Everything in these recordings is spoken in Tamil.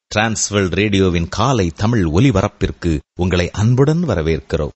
டிரான்ஸ்வர்ல்ட் ரேடியோவின் காலை தமிழ் ஒலிபரப்பிற்கு உங்களை அன்புடன் வரவேற்கிறோம்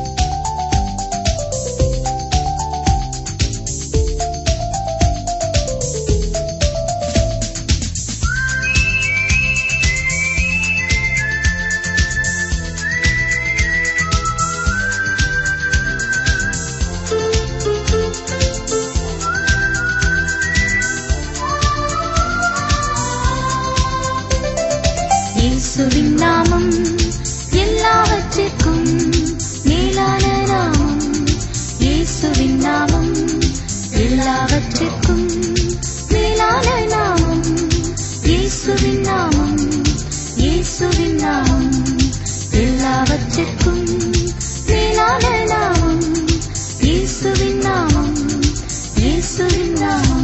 இயேசுவின் நாமம் எல்லாவற்றிற்கும் மேலான நாமம் இயேசுவின் நாமம் எல்லாவற்றிற்கும் மேலான நாமம் இயேசுவின் நாமம் இயேசுவின் நாமம் எல்லாவற்றிற்கும் மேலான நாமம் இயேசுவின் நாமம் இயேசுவின் நாமம்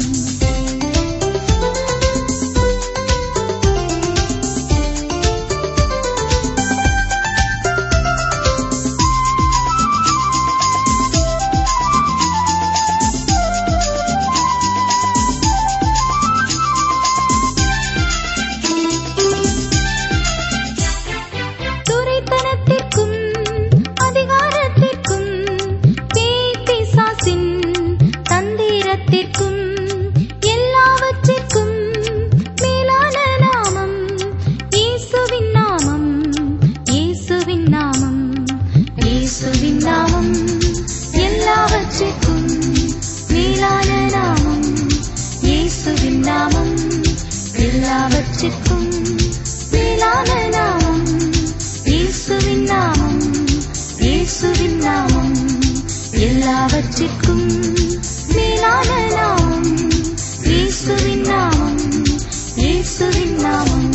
துரைத்தனத்திற்கும் அதிகாரத்திற்கும் பேய் பிசாசின் தந்திரத்திற்கும் எல்லாவற்றிற்கும் மேலான நாமம் இயேசுவின் நாமம் இயேசுவின் நாமம் இயேசுவின் நாமம் எல்லாவற்றிற்கும் மேலான நாமம் இயேசுவின் நாமம் எல்லாவற்றிற்கும் மேலான நாமம் இயேசுவின் நாமம் இயேசுவின் நாமம் எல்லாவற்றிற்கும் மேலான நாமம் இயேசுவின் நாமம் இயேசுவின் நாமம்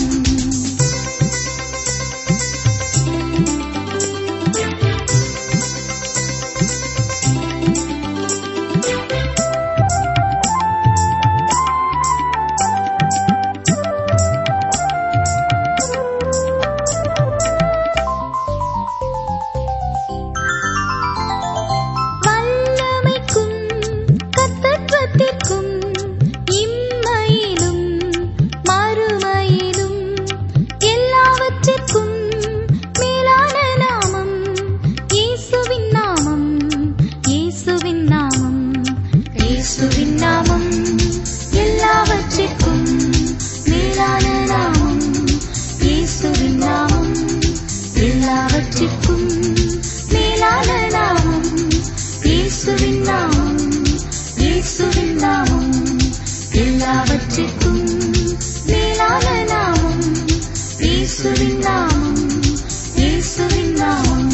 வல்லமைக்கும் கர்த்தத்துவத்திற்கும் இம்மையிலும் மறுமையிலும் எல்லாவற்றிற்கும் மேலான நாமம் இயேசுவின் நாமம் இயேசுவின் நாமம் இயேசுவின் நாமம் எல்லாவற்றிற்கும் மேலான நாமம் இயேசுவின் நாமம் எல்லாவற்றிற்கும் மேலான நாமம் இயேசுவின் நாமம் இயேசுவின் நாமம் எல்லாவற்றிற்கும் மேலான நாமம் இயேசுவின் நாமம் இயேசுவின் நாமம்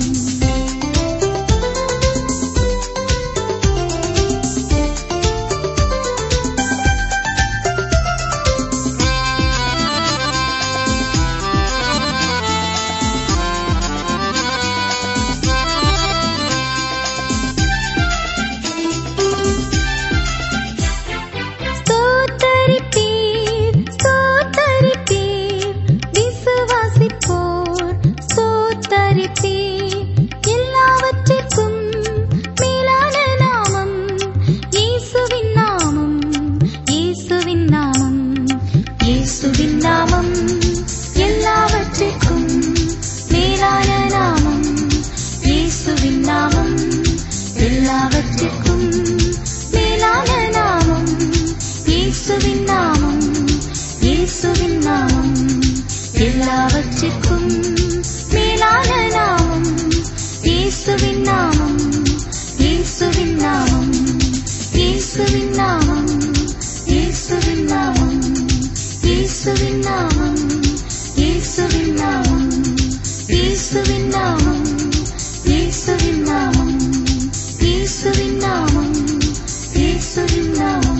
ஸ்தோத்தரிப்பீர் ஸ்தோத்தரிப்பீர் விசுவாசிப்போர் ஸ்தோத்தரிப்பீர் எல்லாவற்றிற்கும் மேலான நாமம் இயேசுவின் நாமம் இயேசுவின் நாமம் இயேசுவின் நாமம் எல்லாவற்றிற்கும் மேலான நாமம் இயேசுவின் நாமம் எல்லாவற்றிற்கும் மேலான நாமம் இயேசுவின் நாமம் இயேசுவின் நாமம் எல்லாவற்றிற்கும் மேலான நாமம் இயேசுவின் நாமம் இயேசுவின் நாமம் இயேசுவின் நாமம் இயேசுவின் நாமம் இயேசுவின் நாமம் இயேசுவின் நாமம் இயேசுவின் நாமம் இயேசுவின் நாமம் இயேசுவின் நாமம் இயேசுவின் நாமம்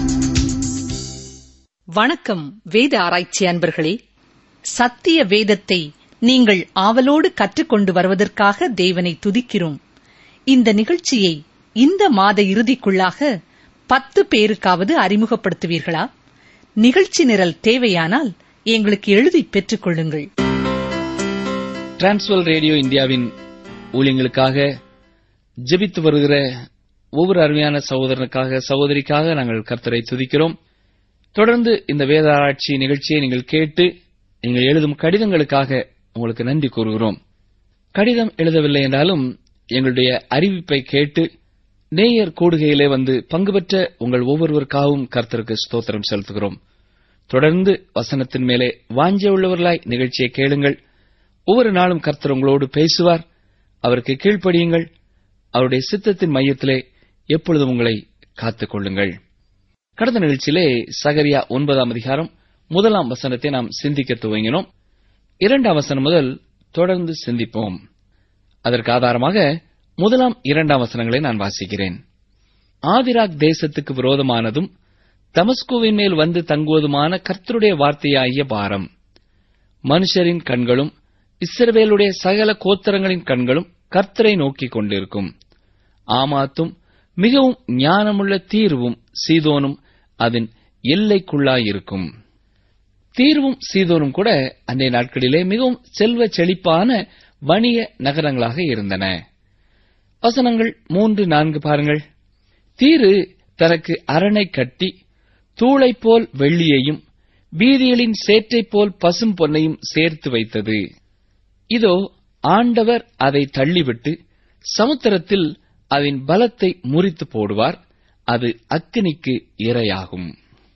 வணக்கம் வேத ஆராய்ச்சி அன்பர்களே சத்திய வேதத்தை நீங்கள் ஆவலோடு கற்றுக்கொண்டு வருவதற்காக தேவனை துதிக்கிறோம் இந்த நிகழ்ச்சியை இந்த மாத இறுதிக்குள்ளாக பத்து பேருக்காவது அறிமுகப்படுத்துவீர்களா நிகழ்ச்சி நிரல் தேவையானால் எங்களுக்கு எழுதி பெற்றுக் கொள்ளுங்கள் டிரான்ஸ்வல் ரேடியோ இந்தியாவின் ஊழியங்களுக்காக ஜெபித்து வருகிற ஒவ்வொரு அருமையான சகோதரனுக்காக சகோதரிக்காக நாங்கள் கர்த்தரை துதிக்கிறோம் தொடர்ந்து இந்த வேத ஆராய்ச்சி நிகழ்ச்சியை நீங்கள் கேட்டு நீங்கள் எழுதும் கடிதங்களுக்காக உங்களுக்கு நன்றி கூறுகிறோம் கடிதம் எழுதவில்லை என்றாலும் எங்களுடைய அறிவிப்பை கேட்டு நேயர் கூடுகையிலே வந்து பங்கு பெற்ற உங்கள் ஒவ்வொருவருக்காகவும் கர்த்தருக்கு ஸ்தோத்திரம் செலுத்துகிறோம் தொடர்ந்து வசனத்தின் மேலே வாஞ்ச உள்ளவர்களாய் நிகழ்ச்சியை கேளுங்கள் ஒவ்வொரு நாளும் கர்த்தர் உங்களோடு பேசுவார் அவருக்கு கீழ்ப்படியுங்கள் அவருடைய சித்தத்தின் மையத்திலே எப்பொழுதும் உங்களை காத்துக் கொள்ளுங்கள் கடந்த நிகழ்ச்சியிலே சகரியா ஒன்பதாம் அதிகாரம் முதலாம் வசனத்தை நாம் சிந்திக்க துவங்கினோம் இரண்டாம் வசனம் முதல் தொடர்ந்து சிந்திப்போம் அதற்கு ஆதாரமாக முதலாம் இரண்டாம் வசனங்களை நான் வாசிக்கிறேன் ஆதிராக் தேசத்துக்கு விரோதமானதும் தமஸ்குவின் மேல் வந்து தங்குவதுமான கர்த்தருடைய வார்த்தையாகிய பாரம் மனுஷரின் கண்களும் இஸ்ரவேலுடைய சகல கோத்திரங்களின் கண்களும் கர்த்தரை நோக்கிக் கொண்டிருக்கும் ஆமாத்தும் மிகவும் ஞானமுள்ள தீர்வும் சீதோனும் அதன் எல்லைக்குள்ளாயிருக்கும் தீர்வும் சீதோனும் கூட அன்றைய நாட்களிலே மிகவும் செல்வ செழிப்பான வணிக நகரங்களாக இருந்தன வசனங்கள் மூன்று நான்கு பாருங்கள் தீரு தனக்கு அரணை கட்டி தூளைப் போல் வெள்ளியையும் வீதிகளின் சேற்றைப் போல் பசும் பொன்னையும் சேர்த்து வைத்தது இதோ ஆண்டவர் அதை தள்ளிவிட்டு சமுத்திரத்தில் அதன் பலத்தை முறித்து போடுவார் அது அக்கினிக்கு இரையாகும்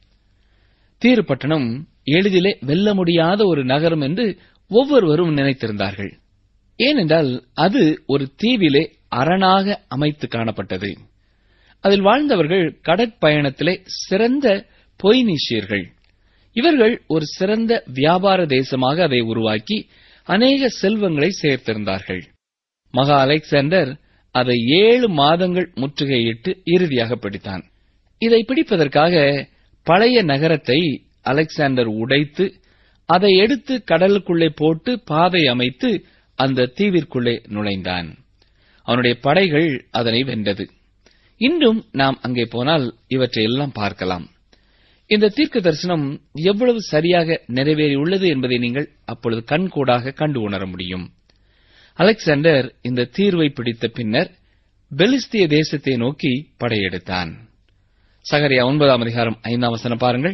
தீரு பட்டணம் எளிதிலே வெல்ல முடியாத ஒரு நகரம் என்று ஒவ்வொருவரும் நினைத்திருந்தார்கள் ஏனென்றால் அது ஒரு தீவிலே அரணாக அமைத்து காணப்பட்டது அதில் வாழ்ந்தவர்கள் கடற்பயணத்திலே சிறந்த பொய்நீஷியர்கள் இவர்கள் ஒரு சிறந்த வியாபார தேசமாக அதை உருவாக்கி அநேக செல்வங்களை சேர்த்திருந்தார்கள் மகா அலெக்சாண்டர் அதை ஏழு மாதங்கள் முற்றுகையிட்டு இறுதியாக பிடித்தான் இதை பிடிப்பதற்காக பழைய நகரத்தை அலெக்சாண்டர் உடைத்து அதை எடுத்து கடலுக்குள்ளே போட்டு பாதை அமைத்து அந்த தீவிற்குள்ளே நுழைந்தான் அவனுடைய படைகள் அதனை வென்றது இன்றும் நாம் அங்கே போனால் இவற்றை எல்லாம் பார்க்கலாம் இந்த தீர்க்க தரிசனம் எவ்வளவு சரியாக நிறைவேறியுள்ளது என்பதை நீங்கள் அப்பொழுது கண்கூடாக கண்டு உணர முடியும் அலெக்சாண்டர் இந்த தீர்வை பிடித்த பின்னர் பெலிஸ்திய தேசத்தை நோக்கி படையெடுத்தான் சகரியா ஒன்பதாம் அதிகாரம் ஐந்தாம் வசனம் பாருங்கள்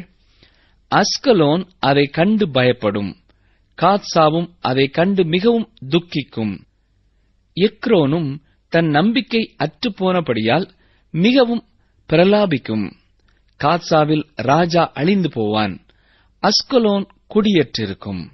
அஸ்கலோன் அதை கண்டு பயப்படும் காத்சாவும் அதை கண்டு மிகவும் துக்கிக்கும் எக்ரோனும் தன் நம்பிக்கை அற்றுப்போனபடியால் மிகவும் பிரலாபிக்கும் காத்சாவில் ராஜா அழிந்து போவான் அஸ்கலோன் குடியேற்றிருக்கும்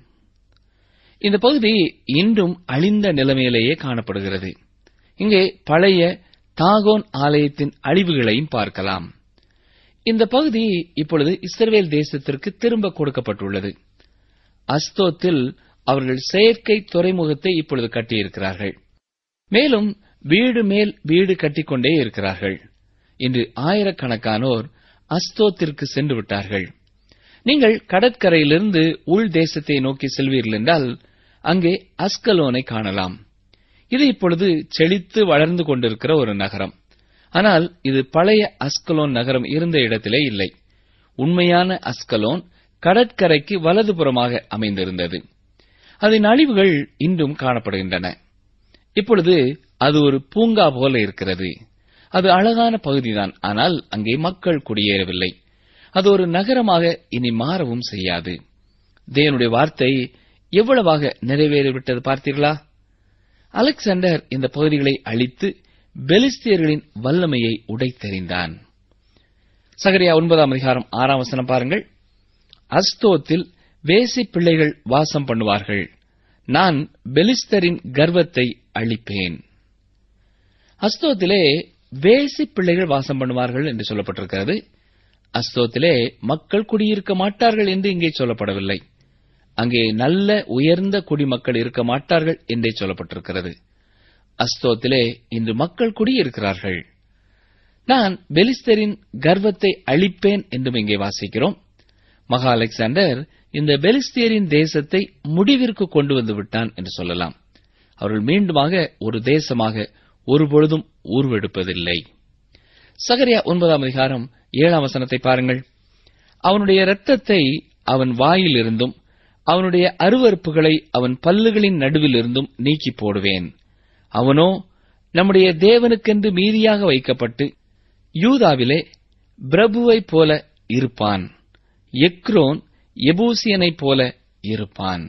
இந்த பகுதி இன்றும் அழிந்த நிலைமையிலேயே காணப்படுகிறது இங்கே பழைய தாகோன் ஆலயத்தின் அழிவுகளையும் பார்க்கலாம் இந்த பகுதி இப்பொழுது இஸ்ரவேல் தேசத்திற்கு திரும்ப கொடுக்கப்பட்டுள்ளது அஸ்தோத்தில் அவர்கள் செயற்கை துறைமுகத்தை இப்பொழுது கட்டியிருக்கிறார்கள் மேலும் வீடு மேல் வீடு கட்டிக்கொண்டே இருக்கிறார்கள் இன்று ஆயிரக்கணக்கானோர் அஸ்தோத்திற்கு சென்று விட்டார்கள் நீங்கள் கடற்கரையிலிருந்து உள் தேசத்தை நோக்கி செல்வீர்கள் என்றால் அங்கே அஸ்கலோனை காணலாம் இது இப்பொழுது செழித்து வளர்ந்து கொண்டிருக்கிற ஒரு நகரம் ஆனால் இது பழைய அஸ்கலோன் நகரம் இருந்த இடத்திலே இல்லை உண்மையான அஸ்கலோன் கடற்கரைக்கு வலதுபுறமாக அமைந்திருந்தது அதன் அழிவுகள் இன்றும் காணப்படுகின்றன இப்பொழுது அது ஒரு பூங்கா போல இருக்கிறது அது அழகான பகுதிதான் ஆனால் அங்கே மக்கள் குடியேறவில்லை அது ஒரு நகரமாக இனி மாறவும் செய்யாது தேவனுடைய வார்த்தை எவ்வளவாக நிறைவேறிவிட்டது பார்த்தீர்களா அலெக்சாண்டர் இந்த பகுதிகளை அழித்து பெலிஸ்தியர்களின் வல்லமையை உடைத்தெறிந்தான் சகரியா ஒன்பதாம் அதிகாரம் ஆறாம் வசனம் பாருங்கள் அஸ்தோத்தில் வேசி பிள்ளைகள் வாசம் பண்ணுவார்கள் நான் பெலிஸ்தரின் கர்வத்தை அழிப்பேன் அஸ்தோத்திலே வேசி பிள்ளைகள் வாசம் பண்ணுவார்கள் என்று சொல்லப்பட்டிருக்கிறது அஸ்தோத்திலே மக்கள் குடியிருக்க மாட்டார்கள் என்று இங்கே சொல்லப்படவில்லை அங்கே நல்ல உயர்ந்த குடிமக்கள் இருக்க மாட்டார்கள் என்றே சொல்லப்பட்டிருக்கிறது அஸ்தோத்திலே இன்று மக்கள் குடியிருக்கிறார்கள் நான் பெலிஸ்தரின் கர்வத்தை அழிப்பேன் என்றும் இங்கே வாசிக்கிறோம் மகா அலெக்சாண்டர் இந்த பெலிஸ்தியரின் தேசத்தை முடிவிற்கு கொண்டு வந்து விட்டான் என்று சொல்லலாம் அவர்கள் மீண்டுமாக ஒரு தேசமாக ஒருபொழுதும் உருவெடுப்பதில்லை சகரியா ஒன்பதாம் அதிகாரம் ஏழாம் வசனத்தை பாருங்கள் அவனுடைய இரத்தத்தை அவன் வாயிலிருந்தும் அவனுடைய அருவறுப்புகளை அவன் பல்லுகளின் நடுவிலிருந்தும் நீக்கி போடுவேன் அவனோ நம்முடைய தேவனுக்கென்று மீதியாக வைக்கப்பட்டு யூதாவிலே பிரபுவைப் போல இருப்பான் எக்ரோன் எபூசியனைப் போல இருப்பான்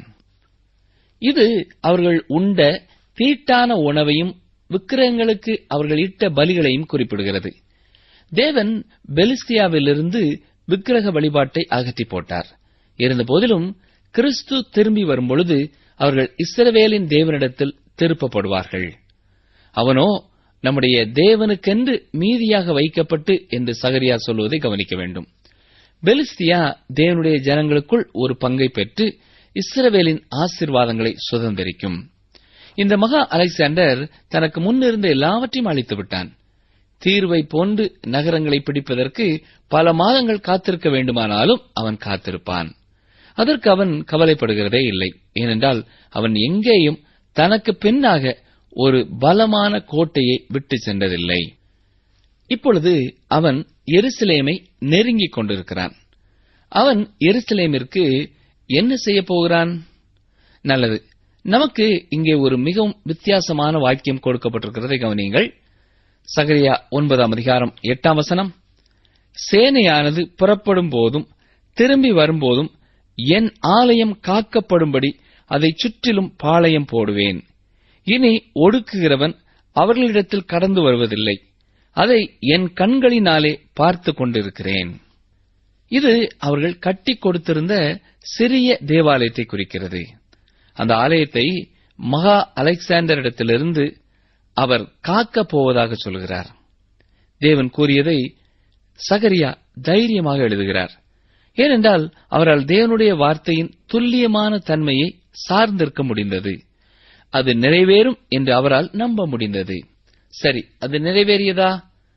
இது அவர்கள் உண்ட தீட்டான உணவையும் விக்கிரகங்களுக்கு அவர்கள் இட்ட பலிகளையும் குறிப்பிடுகிறது தேவன் பெலிஸ்தியாவிலிருந்து விக்கிரக வழிபாட்டை அகற்றி போட்டார் இருந்தபோதிலும் கிறிஸ்து திரும்பி வரும்பொழுது அவர்கள் இஸ்ரவேலின் தேவனிடத்தில் திருப்பப்படுவார்கள் அவனோ நம்முடைய தேவனுக்கென்று மீதியாக வைக்கப்பட்டு என்று சகரியா சொல்வதை கவனிக்க வேண்டும் பெலிஸ்தியா தேவனுடைய ஜனங்களுக்குள் ஒரு பங்கை பெற்று இஸ்ரவேலின் ஆசிர்வாதங்களை சுதந்திரிக்கும் இந்த மகா அலெக்சாண்டர் தனக்கு முன்னிருந்த எல்லாவற்றையும் அழித்து விட்டான் தீர்வை போன்று நகரங்களை பிடிப்பதற்கு பல மாதங்கள் காத்திருக்க வேண்டுமானாலும் அவன் காத்திருப்பான் அதற்கு அவன் கவலைப்படுகிறதே இல்லை ஏனென்றால் அவன் எங்கேயும் தனக்கு பின்னாக ஒரு பலமான கோட்டையை விட்டு சென்றதில்லை இப்பொழுது அவன் எருசலேமை நெருங்கிக் கொண்டிருக்கிறான் அவன் எருசலேமிற்கு என்ன செய்ய போகிறான் நல்லது நமக்கு இங்கே ஒரு மிகவும் வித்தியாசமான வாக்கியம் கொடுக்கப்பட்டிருக்கிறதை கவனியுங்கள் சகரியா ஒன்பதாம் அதிகாரம் எட்டாம் வசனம் சேனையானது புறப்படும் போதும் திரும்பி வரும்போதும் என் ஆலயம் காக்கப்படும்படி அதைச் சுற்றிலும் பாளையம் போடுவேன் இனி ஒடுக்குகிறவன் அவர்களிடத்தில் கடந்து வருவதில்லை அதை என் கண்களினாலே பார்த்து கொண்டிருக்கிறேன் இது அவர்கள் கட்டி கொடுத்திருந்த சிறிய தேவாலயத்தை குறிக்கிறது அந்த ஆலயத்தை மகா அலெக்சாண்டரிடத்திலிருந்து அவர் காக்கப் போவதாக சொல்கிறார் தேவன் கூறியதை சகரியா தைரியமாக எழுதுகிறார் ஏனென்றால் அவரால் தேவனுடைய வார்த்தையின் துல்லியமான தன்மையை சார்ந்திருக்க முடிந்தது அது நிறைவேறும் என்று அவரால் நம்ப முடிந்தது சரி அது நிறைவேறியதா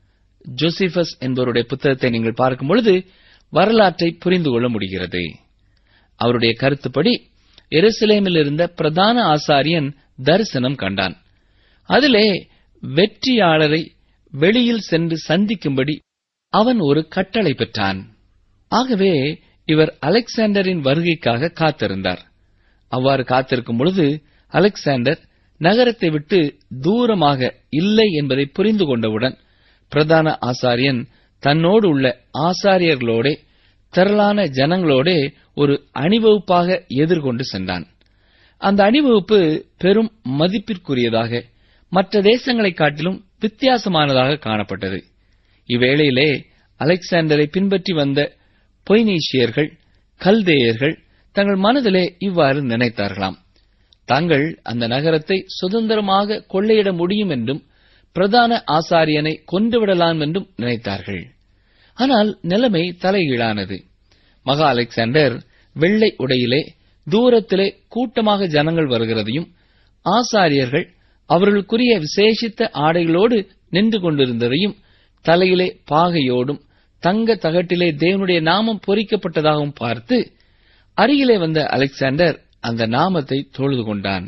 ஜோசிபஸ் என்பவருடைய புத்தகத்தை நீங்கள் பார்க்கும் பொழுது வரலாற்றை புரிந்து கொள்ள முடிகிறது அவருடைய கருத்துப்படி எருசலேமில் இருந்த பிரதான ஆசாரியன் தரிசனம் கண்டான் அதிலே வெற்றியாளரை வெளியில் சென்று சந்திக்கும்படி அவன் ஒரு கட்டளை பெற்றான் ஆகவே இவர் அலெக்சாண்டரின் வருகைக்காக காத்திருந்தார் அவ்வாறு காத்திருக்கும் பொழுது அலெக்சாண்டர் நகரத்தை விட்டு தூரமாக இல்லை என்பதை புரிந்து கொண்டவுடன் பிரதான ஆசாரியன் தன்னோடு உள்ள ஆசாரியர்களோடே திரளான ஜனங்களோடே ஒரு அணிவகுப்பாக எதிர்கொண்டு சென்றான் அந்த அணிவகுப்பு பெரும் மதிப்பிற்குரியதாக மற்ற தேசங்களைக் காட்டிலும் வித்தியாசமானதாக காணப்பட்டது இவ்வேளையிலே அலெக்சாண்டரை பின்பற்றி வந்த பொய்னீசியர்கள் கல்தேயர்கள் தங்கள் மனதிலே இவ்வாறு நினைத்தார்களாம் தாங்கள் அந்த நகரத்தை சுதந்திரமாக கொள்ளையிட முடியும் என்றும் பிரதான ஆசாரியனை கொன்றுவிடலாம் என்றும் நினைத்தார்கள் ஆனால் நிலைமை தலைகீழானது மகா அலெக்சாண்டர் வெள்ளை உடையிலே தூரத்திலே கூட்டமாக ஜனங்கள் வருகிறதையும் ஆசாரியர்கள் அவர்களுக்குரிய விசேஷித்த ஆடைகளோடு நின்று கொண்டிருந்ததையும் தலையிலே பாகையோடும் தங்க தகட்டிலே தேவனுடைய நாமம் பொறிக்கப்பட்டதாகவும் பார்த்து அருகிலே வந்த அலெக்சாண்டர் அந்த நாமத்தை தொழுது கொண்டான்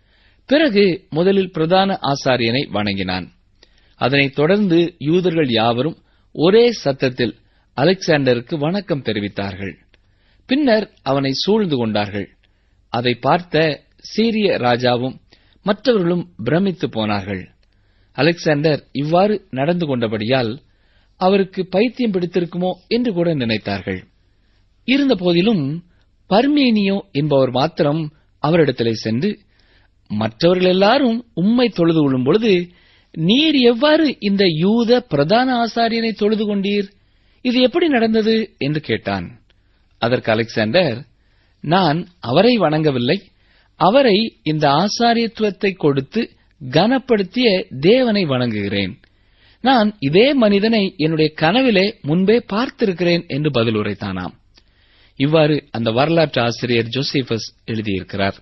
பிறகு முதலில் பிரதான ஆசாரியனை வணங்கினான் அதனைத் தொடர்ந்து யூதர்கள் யாவரும் ஒரே சத்தத்தில் அலெக்சாண்டருக்கு வணக்கம் தெரிவித்தார்கள் பின்னர் அவனை சூழ்ந்து கொண்டார்கள் அதை பார்த்த சீரிய ராஜாவும் மற்றவர்களும் பிரமித்து போனார்கள் அலெக்சாண்டர் இவ்வாறு நடந்து கொண்டபடியால் அவருக்கு பைத்தியம் பிடித்திருக்குமோ என்று கூட நினைத்தார்கள் இருந்த போதிலும் பர்மேனியோ என்பவர் மாத்திரம் அவரிடத்திலே சென்று மற்றவர்கள் எல்லாரும் உம்மை தொழுது கொள்ளும் பொழுது நீர் எவ்வாறு இந்த யூத பிரதான ஆசாரியனை தொழுது கொண்டீர் இது எப்படி நடந்தது என்று கேட்டான் அதற்கு அலெக்சாண்டர் நான் அவரை வணங்கவில்லை அவரை இந்த ஆசாரியத்துவத்தை கொடுத்து கனப்படுத்திய தேவனை வணங்குகிறேன் நான் இதே மனிதனை என்னுடைய கனவிலே முன்பே பார்த்திருக்கிறேன் என்று பதில் உரைத்தானாம் இவ்வாறு அந்த வரலாற்று ஆசிரியர் ஜோசிபஸ் எழுதியிருக்கிறார்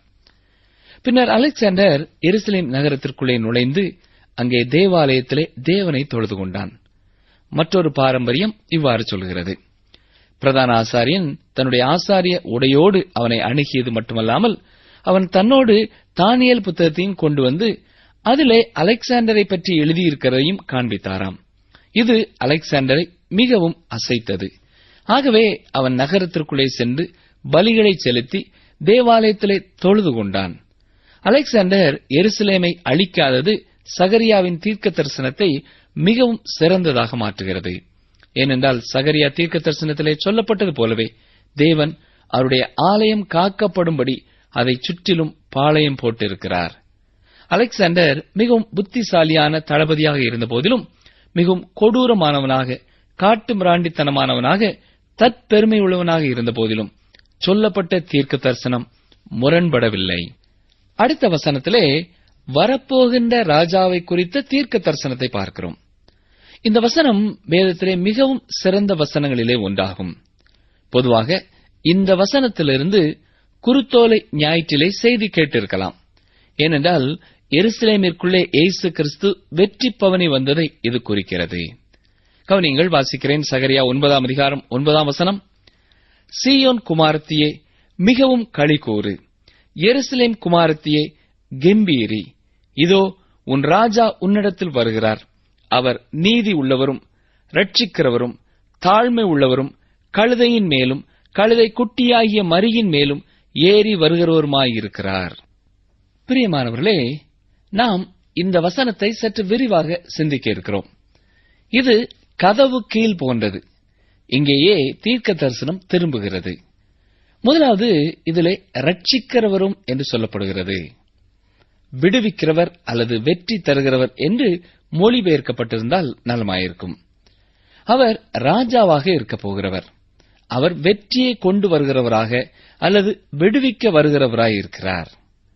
பின்னர் அலெக்சாண்டர் எருசலேம் நகரத்திற்குள்ளே நுழைந்து அங்கே தேவாலயத்திலே தேவனை தொழுது கொண்டான் மற்றொரு பாரம்பரியம் இவ்வாறு சொல்கிறது பிரதான ஆசாரியன் தன்னுடைய ஆசாரிய உடையோடு அவனை அணுகியது மட்டுமல்லாமல் அவன் தன்னோடு தானியல் புத்தகத்தையும் கொண்டு வந்து அதிலே அலெக்சாண்டரை பற்றி எழுதியிருக்கிறதையும் காண்பித்தாராம் இது அலெக்சாண்டரை மிகவும் அசைத்தது ஆகவே அவன் நகரத்திற்குள்ளே சென்று பலிகளை செலுத்தி தேவாலயத்திலே தொழுது கொண்டான் அலெக்சாண்டர் எருசலேமை அழிக்காதது சகரியாவின் தீர்க்க தரிசனத்தை மிகவும் சிறந்ததாக மாற்றுகிறது ஏனென்றால் சகரியா தீர்க்க தரிசனத்திலே சொல்லப்பட்டது போலவே தேவன் அவருடைய ஆலயம் காக்கப்படும்படி அதை சுற்றிலும் பாளையம் போட்டிருக்கிறார் அலெக்சாண்டர் மிகவும் புத்திசாலியான தளபதியாக இருந்த போதிலும் மிகவும் கொடூரமானவனாக காட்டு மிராண்டித்தனமானவனாக தற்பெருமை உள்ளவனாக இருந்த போதிலும் சொல்லப்பட்ட தீர்க்க தரிசனம் முரண்படவில்லை அடுத்த வசனத்திலே வரப்போகின்ற ராஜாவை குறித்த தீர்க்க தரிசனத்தை பார்க்கிறோம் இந்த வசனம் வேதத்திலே மிகவும் சிறந்த வசனங்களிலே ஒன்றாகும் பொதுவாக இந்த வசனத்திலிருந்து குருத்தோலை ஞாயிற்றிலே செய்தி கேட்டிருக்கலாம் ஏனென்றால் எருசலேமிற்குள்ளே இயேசு கிறிஸ்து வெற்றி பவனி வந்ததை இது குறிக்கிறது கவனிங்கள் வாசிக்கிறேன் சகரியா ஒன்பதாம் அதிகாரம் ஒன்பதாம் வசனம் சீயோன் குமாரத்தியே மிகவும் களிகூறு எருசலேம் குமாரத்தியே கெம்பீரி இதோ உன் ராஜா உன்னிடத்தில் வருகிறார் அவர் நீதி உள்ளவரும் ரட்சிக்கிறவரும் தாழ்மை உள்ளவரும் கழுதையின் மேலும் கழுதை குட்டியாகிய மரியின் மேலும் ஏறி வருகிறவருமாயிருக்கிறார் பிரியமானவர்களே நாம் இந்த வசனத்தை சற்று விரிவாக சிந்திக்க இருக்கிறோம் இது கதவு கீழ் போன்றது இங்கேயே தீர்க்க தரிசனம் திரும்புகிறது முதலாவது இதிலே ரட்சிக்கிறவரும் என்று சொல்லப்படுகிறது விடுவிக்கிறவர் அல்லது வெற்றி தருகிறவர் என்று மொழிபெயர்க்கப்பட்டிருந்தால் நலமாயிருக்கும் அவர் ராஜாவாக இருக்கப் போகிறவர் அவர் வெற்றியை கொண்டு வருகிறவராக அல்லது விடுவிக்க வருகிறவராய் இருக்கிறார்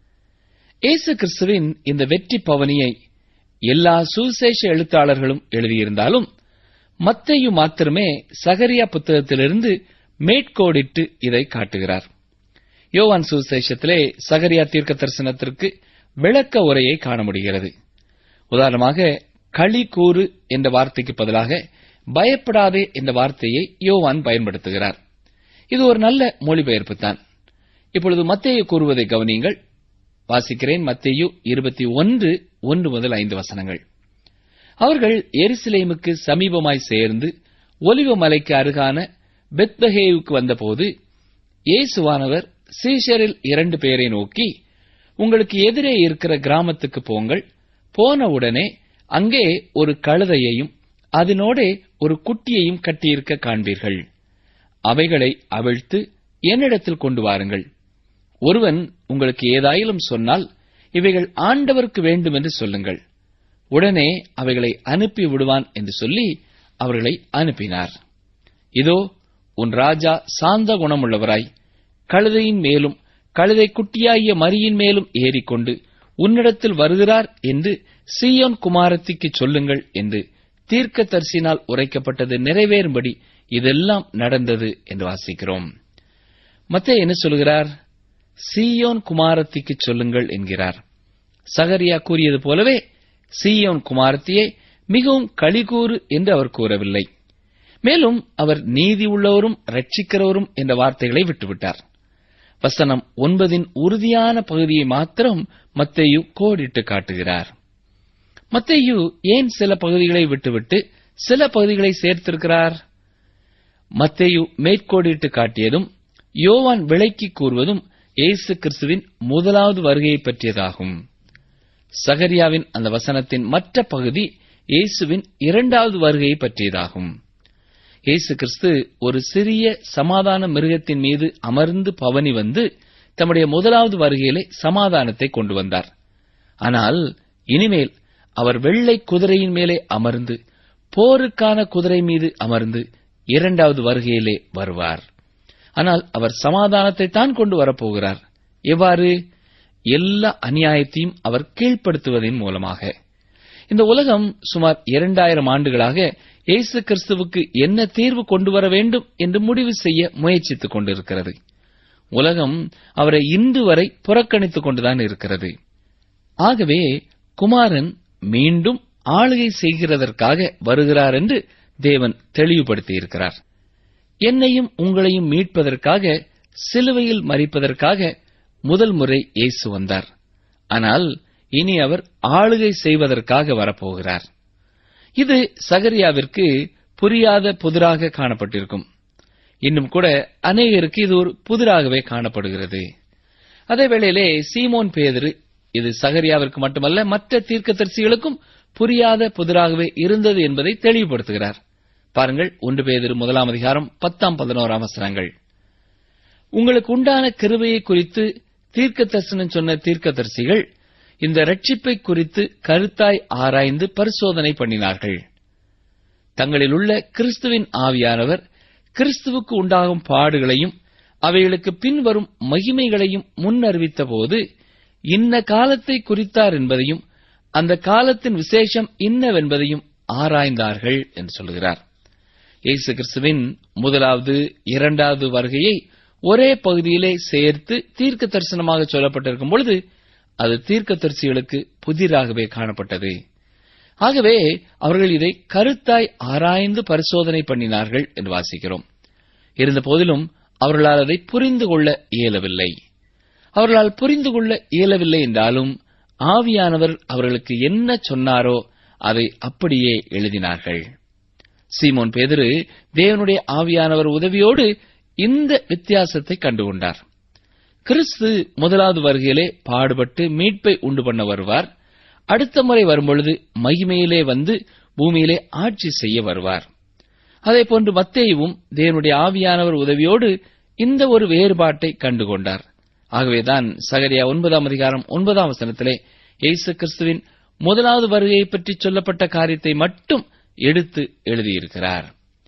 இயேசு கிறிஸ்துவின் இந்த வெற்றி பவனியை எல்லா சுசேஷ எழுத்தாளர்களும் எழுதியிருந்தாலும் மத்தையு மாத்திரமே சகரியா புத்தகத்திலிருந்து மேற்கோடிட்டு இதை காட்டுகிறார் யோவான் சுசேஷத்திலே சகரியா தீர்க்க தரிசனத்திற்கு விளக்க உரையை காண முடிகிறது உதாரணமாக களி கூறு என்ற வார்த்தைக்கு பதிலாக பயப்படாதே என்ற வார்த்தையை யோவான் பயன்படுத்துகிறார் இது ஒரு நல்ல மொழிபெயர்ப்பு தான் இப்பொழுது மத்தேயு கூறுவதை கவனியுங்கள் வாசிக்கிறேன் மத்தேயு இருபத்தி ஒன்று ஒன்று முதல் ஐந்து வசனங்கள் அவர்கள் எருசலேமுக்கு சமீபமாய் சேர்ந்து ஒலிவ மலைக்கு அருகான பெத்பஹேவுக்கு வந்தபோது இயேசுவானவர் சீஷரில் இரண்டு பேரை நோக்கி உங்களுக்கு எதிரே இருக்கிற கிராமத்துக்கு போங்கள் போன உடனே அங்கே ஒரு கழுதையையும் அதனோடே ஒரு குட்டியையும் கட்டியிருக்க காண்பீர்கள் அவைகளை அவிழ்த்து என்னிடத்தில் கொண்டு வாருங்கள் ஒருவன் உங்களுக்கு ஏதாயிலும் சொன்னால் இவைகள் ஆண்டவருக்கு வேண்டும் என்று சொல்லுங்கள் உடனே அவைகளை அனுப்பி விடுவான் என்று சொல்லி அவர்களை அனுப்பினார் இதோ உன் ராஜா சாந்த குணமுள்ளவராய் கழுதையின் மேலும் கழுதை குட்டியாகிய மரியின் மேலும் ஏறிக்கொண்டு உன்னிடத்தில் வருகிறார் என்று சீயோன் குமாரத்திக்கு சொல்லுங்கள் என்று தீர்க்கதரிசினால் உரைக்கப்பட்டது நிறைவேறும்படி இதெல்லாம் நடந்தது என்று வாசிக்கிறோம் மத்தே என்ன சொல்கிறார் சீயோன் குமாரத்திக்கு சொல்லுங்கள் என்கிறார் சகரியா கூறியது போலவே சீயோன் குமாரத்தியே மிகவும் களிகூறு என்று அவர் கூறவில்லை மேலும் அவர் நீதி உள்ளவரும் ரட்சிக்கிறவரும் என்ற வார்த்தைகளை விட்டுவிட்டார் வசனம் ஒன்பதின் உறுதியான பகுதியை மாத்திரம் மத்தேயு கோடிட்டு காட்டுகிறார் மத்தேயு ஏன் சில பகுதிகளை விட்டுவிட்டு சில பகுதிகளை சேர்த்திருக்கிறார் மத்தேயு மேற்கோடிட்டு காட்டியதும் யோவான் விளக்கி கூறுவதும் இயேசு கிறிஸ்துவின் முதலாவது வருகையை பற்றியதாகும் சகரியாவின் அந்த வசனத்தின் மற்ற பகுதி இயேசுவின் இரண்டாவது வருகையை பற்றியதாகும் இயேசு கிறிஸ்து ஒரு சிறிய சமாதான மிருகத்தின் மீது அமர்ந்து பவனி வந்து தம்முடைய முதலாவது வருகையிலே சமாதானத்தை கொண்டு வந்தார் ஆனால் இனிமேல் அவர் வெள்ளை குதிரையின் மேலே அமர்ந்து போருக்கான குதிரை மீது அமர்ந்து இரண்டாவது வருகையிலே வருவார் ஆனால் அவர் சமாதானத்தை தான் கொண்டு வரப்போகிறார் எவ்வாறு எல்லா அநியாயத்தையும் அவர் கீழ்ப்படுத்துவதன் மூலமாக இந்த உலகம் சுமார் இரண்டாயிரம் ஆண்டுகளாக இயேசு கிறிஸ்துவுக்கு என்ன தீர்வு கொண்டு வர வேண்டும் என்று முடிவு செய்ய முயற்சித்துக் கொண்டிருக்கிறது உலகம் அவரை இன்று வரை புறக்கணித்துக் கொண்டுதான் இருக்கிறது ஆகவே குமாரன் மீண்டும் ஆளுகை செய்கிறதற்காக வருகிறார் என்று தேவன் தெளிவுபடுத்தியிருக்கிறார் என்னையும் உங்களையும் மீட்பதற்காக சிலுவையில் மறிப்பதற்காக முதல் முறை இயேசு வந்தார் ஆனால் இனி அவர் ஆளுகை செய்வதற்காக வரப்போகிறார் இது சகரியாவிற்கு புரியாத புதிராக காணப்பட்டிருக்கும் இன்னும் கூட அநேகருக்கு இது ஒரு புதிராகவே காணப்படுகிறது அதே வேளையிலே சீமோன் பேதரு இது சகரியாவிற்கு மட்டுமல்ல மற்ற தீர்க்கதரிசிகளுக்கும் புரியாத புதிராகவே இருந்தது என்பதை தெளிவுபடுத்துகிறார் பாருங்கள் ஒன்று பேதிரு முதலாம் அதிகாரம் பத்தாம் பதினோராம் வசனங்கள் உங்களுக்கு உண்டான கிருபையை குறித்து தீர்க்க தரிசனம் சொன்ன தீர்க்கதரிசிகள் இந்த ரட்சிப்பை குறித்து கருத்தாய் ஆராய்ந்து பரிசோதனை பண்ணினார்கள் தங்களில் உள்ள கிறிஸ்துவின் ஆவியானவர் கிறிஸ்துவுக்கு உண்டாகும் பாடுகளையும் அவைகளுக்கு பின்வரும் மகிமைகளையும் முன்னறிவித்த போது இன்ன காலத்தை குறித்தார் என்பதையும் அந்த காலத்தின் விசேஷம் இன்னவென்பதையும் ஆராய்ந்தார்கள் என்று சொல்கிறார் இயேசு கிறிஸ்துவின் முதலாவது இரண்டாவது வருகையை ஒரே பகுதியிலே சேர்த்து தீர்க்க தரிசனமாக சொல்லப்பட்டிருக்கும் பொழுது அது தீர்க்க தரிசிகளுக்கு புதிராகவே காணப்பட்டது ஆகவே அவர்கள் இதை கருத்தாய் ஆராய்ந்து பரிசோதனை பண்ணினார்கள் என்று வாசிக்கிறோம் இருந்த போதிலும் அவர்களால் அதை புரிந்து கொள்ள இயலவில்லை அவர்களால் புரிந்து கொள்ள இயலவில்லை என்றாலும் ஆவியானவர் அவர்களுக்கு என்ன சொன்னாரோ அதை அப்படியே எழுதினார்கள் சீமோன் பேதுரு தேவனுடைய ஆவியானவர் உதவியோடு இந்த வித்தியாசத்தை கண்டுகொண்டார் கிறிஸ்து முதலாவது வருகையிலே பாடுபட்டு மீட்பை உண்டு பண்ண வருவார் அடுத்த முறை வரும்பொழுது மகிமையிலே வந்து பூமியிலே ஆட்சி செய்ய வருவார் அதே போன்று மத்தேயுவும் தேவனுடைய ஆவியானவர் உதவியோடு இந்த ஒரு வேறுபாட்டை கண்டுகொண்டார் ஆகவேதான் சகரியா ஒன்பதாம் அதிகாரம் ஒன்பதாம் வசனத்திலே இயேசு கிறிஸ்துவின் முதலாவது வருகையை பற்றி சொல்லப்பட்ட காரியத்தை மட்டும் எடுத்து எழுதியிருக்கிறார்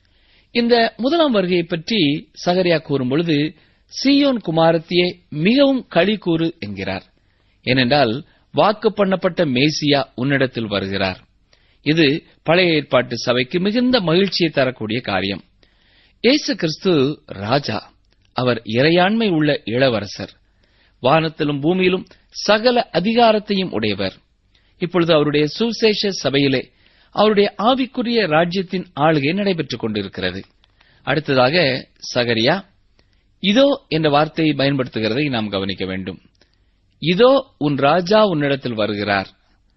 இந்த முதலாம் வருகையை பற்றி சகரியா கூறும் பொழுது சீயோன் குமாரத்தியே மிகவும் களி கூறு என்கிறார் ஏனென்றால் வாக்கு பண்ணப்பட்ட மேசியா உன்னிடத்தில் வருகிறார் இது பழைய ஏற்பாட்டு சபைக்கு மிகுந்த மகிழ்ச்சியை தரக்கூடிய காரியம் இயேசு கிறிஸ்து ராஜா அவர் இறையாண்மை உள்ள இளவரசர் வானத்திலும் பூமியிலும் சகல அதிகாரத்தையும் உடையவர் இப்பொழுது அவருடைய சுவிசேஷ சபையிலே அவருடைய ஆவிக்குரிய ராஜ்யத்தின் ஆளுகை நடைபெற்றுக் கொண்டிருக்கிறது அடுத்ததாக சகரியா இதோ என்ற வார்த்தையை பயன்படுத்துகிறதை நாம் கவனிக்க வேண்டும் இதோ உன் ராஜா உன்னிடத்தில் வருகிறார்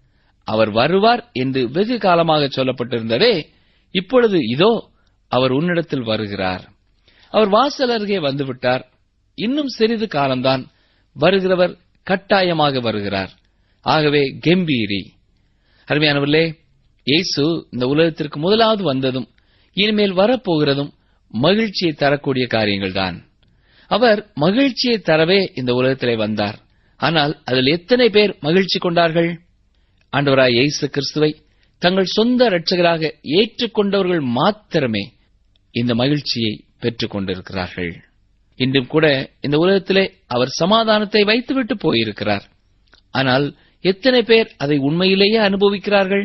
அவர் வருவார் என்று வெகு காலமாக சொல்லப்பட்டிருந்ததே இப்பொழுது இதோ அவர் உன்னிடத்தில் வருகிறார் அவர் வாசல் அருகே வந்துவிட்டார் இன்னும் சிறிது காலம்தான் வருகிறவர் கட்டாயமாக வருகிறார் ஆகவே கெம்பீரி அருமையானவர்களே இயேசு இந்த உலகத்திற்கு முதலாவது வந்ததும் இனிமேல் வரப்போகிறதும் மகிழ்ச்சியை தரக்கூடிய காரியங்கள்தான் அவர் மகிழ்ச்சியை தரவே இந்த உலகத்திலே வந்தார் ஆனால் அதில் எத்தனை பேர் மகிழ்ச்சி கொண்டார்கள் ஆண்டவராய் இயேசு கிறிஸ்துவை தங்கள் சொந்த இரட்சகராக ஏற்றுக்கொண்டவர்கள் மாத்திரமே இந்த மகிழ்ச்சியை பெற்றுக் கொண்டிருக்கிறார்கள் இன்றும் கூட இந்த உலகத்திலே அவர் சமாதானத்தை வைத்துவிட்டு போயிருக்கிறார் ஆனால் எத்தனை பேர் அதை உண்மையிலேயே அனுபவிக்கிறார்கள்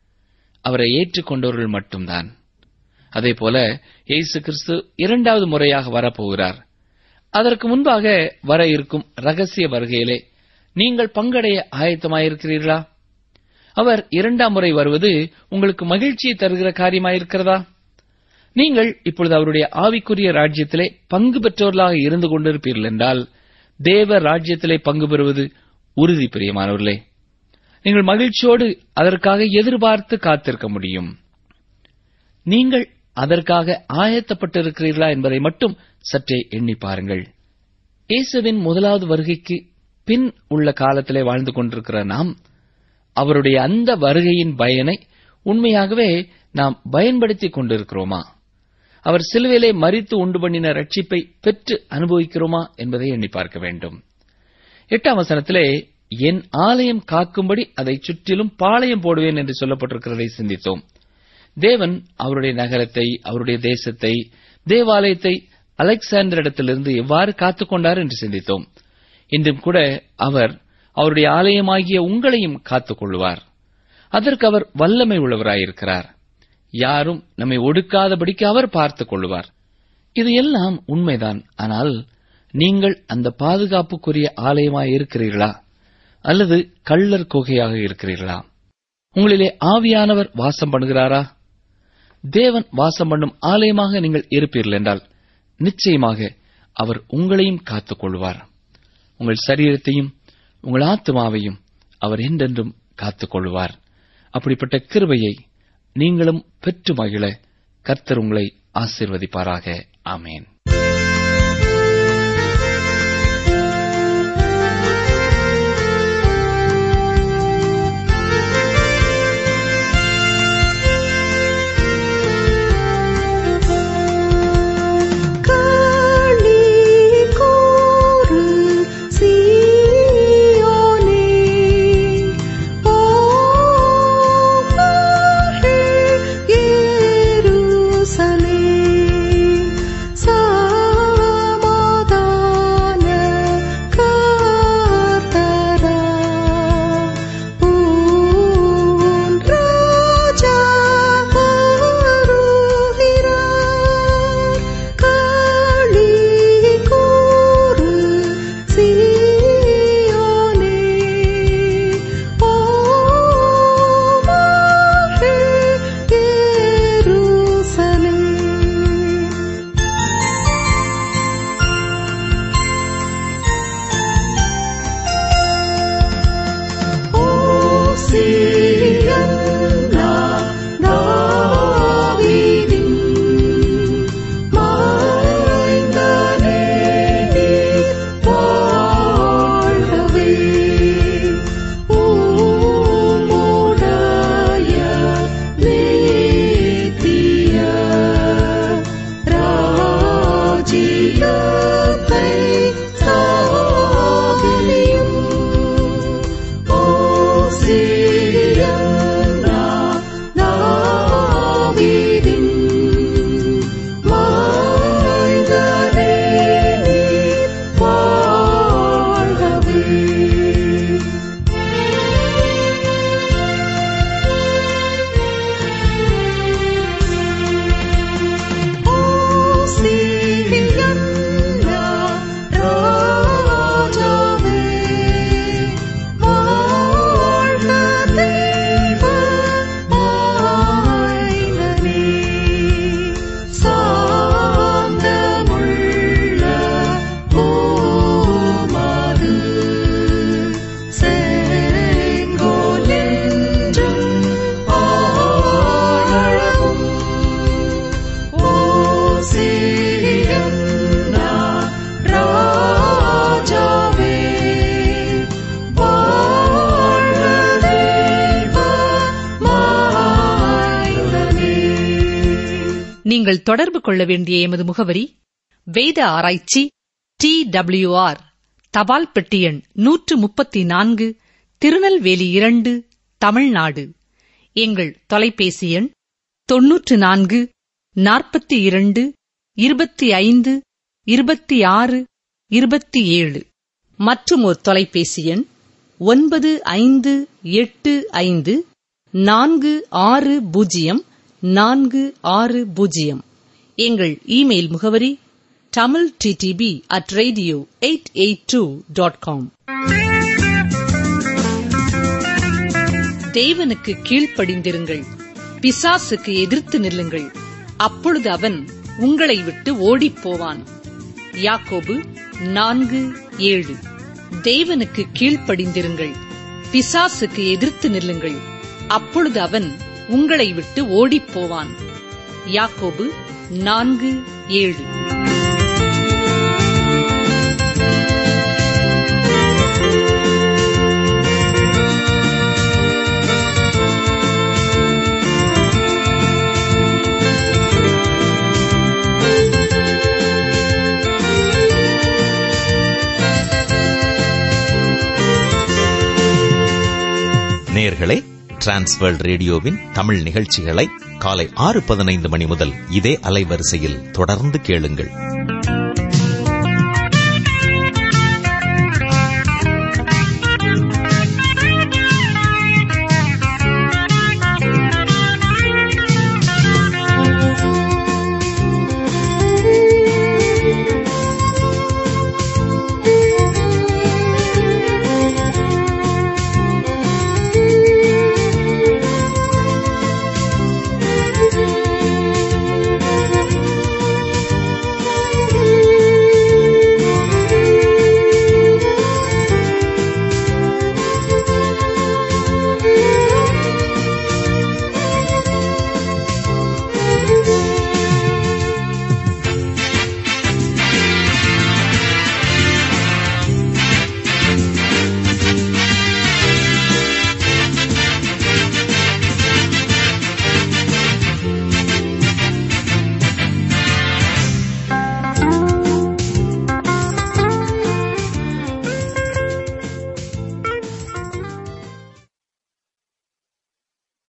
அவரை ஏற்றுக்கொண்டவர்கள் மட்டும்தான் அதே போல இயேசு கிறிஸ்து இரண்டாவது முறையாக வரப்போகிறார் அதற்கு முன்பாக வர இருக்கும் ரகசிய வருகையிலே நீங்கள் பங்கடைய ஆயத்தமாயிருக்கிறீர்களா அவர் இரண்டாம் முறை வருவது உங்களுக்கு மகிழ்ச்சியை தருகிற காரியமாயிருக்கிறதா நீங்கள் இப்பொழுது அவருடைய ஆவிக்குரிய ராஜ்யத்திலே பங்கு பெற்றவர்களாக இருந்து கொண்டிருப்பீர்கள் என்றால் தேவ ராஜ்யத்திலே பங்கு பெறுவது உறுதி பிரியமானவர்களே நீங்கள் மகிழ்ச்சியோடு அதற்காக எதிர்பார்த்து காத்திருக்க முடியும் நீங்கள் அதற்காக ஆயத்தப்பட்டிருக்கிறீர்களா என்பதை மட்டும் சற்றே எண்ணி பாருங்கள் இயேசுவின் முதலாவது வருகைக்கு பின் உள்ள காலத்திலே வாழ்ந்து கொண்டிருக்கிற நாம் அவருடைய அந்த வருகையின் பயனை உண்மையாகவே நாம் பயன்படுத்திக் கொண்டிருக்கிறோமா அவர் சிலுவையிலே மறித்து உண்டு பண்ணின ரட்சிப்பை பெற்று அனுபவிக்கிறோமா என்பதை எண்ணி பார்க்க வேண்டும் எட்டாம் வசனத்திலே என் ஆலயம் காக்கும்படி அதை சுற்றிலும் பாளையம் போடுவேன் என்று சொல்லப்பட்டிருக்கிறதை சிந்தித்தோம் தேவன் அவருடைய நகரத்தை அவருடைய தேசத்தை தேவாலயத்தை அலெக்சாண்டரிடத்திலிருந்து எவ்வாறு காத்துக்கொண்டார் என்று சிந்தித்தோம் இன்றும் கூட அவர் அவருடைய ஆலயமாகிய உங்களையும் காத்துக் கொள்வார் அதற்கு அவர் வல்லமை உள்ளவராயிருக்கிறார் யாரும் நம்மை ஒடுக்காதபடிக்கு அவர் பார்த்துக் கொள்வார் இது எல்லாம் உண்மைதான் ஆனால் நீங்கள் அந்த பாதுகாப்புக்குரிய ஆலயமாய் இருக்கிறீர்களா அல்லது கள்ளர் குகையாக இருக்கிறீர்களா உங்களிலே ஆவியானவர் வாசம் பண்ணுகிறாரா தேவன் வாசம் பண்ணும் ஆலயமாக நீங்கள் இருப்பீர்கள் என்றால் நிச்சயமாக அவர் உங்களையும் காத்துக் கொள்வார் உங்கள் சரீரத்தையும் உங்கள் ஆத்மாவையும் அவர் என்றென்றும் காத்துக் கொள்வார் அப்படிப்பட்ட கிருபையை நீங்களும் பெற்று மகிழ கர்த்தர் உங்களை ஆசீர்வதிப்பாராக ஆமேன் களி கூ நீங்கள் தொடர்பு கொள்ள வேண்டிய எமது முகவரி வேத ஆராய்ச்சி டி ஆர் தபால் பெட்டி எண் நூற்று முப்பத்தி நான்கு திருநெல்வேலி இரண்டு தமிழ்நாடு எங்கள் தொலைபேசி எண் தொன்னூற்று நான்கு நாற்பத்தி இரண்டு இருபத்தி ஐந்து இருபத்தி ஆறு இருபத்தி ஏழு மற்றும் ஒரு தொலைபேசி எண் ஒன்பது ஐந்து எட்டு ஐந்து நான்கு ஆறு பூஜ்ஜியம் நான்கு ஆறு பூஜ்ஜியம் எங்கள் இமெயில் முகவரி Tamil DTP at radio eight eight two dot com தேவனுக்கு கீழ்ப்படிந்திருங்கள் பிசாசுக்கு எதிர்த்து நில்லுங்கள் அப்பொழுது அவன் உங்களை விட்டு ஓடிப் போவான் யாக்கோபு நான்கு ஏழு தேவனுக்கு கீழ்ப்படிந்திருங்கள் பிசாசுக்கு எதிர்த்து நில்லுங்கள் அப்பொழுது அவன் உங்களை விட்டு ஓடிப் போவான் யாக்கோபு நான்கு ஏழு நேர்களே டிரான்ஸ்வேர்ல்ட் ரேடியோவின் தமிழ் நிகழ்ச்சிகளை காலை ஆறு பதினைந்து மணி முதல் இதே அலைவரிசையில் தொடர்ந்து கேளுங்கள்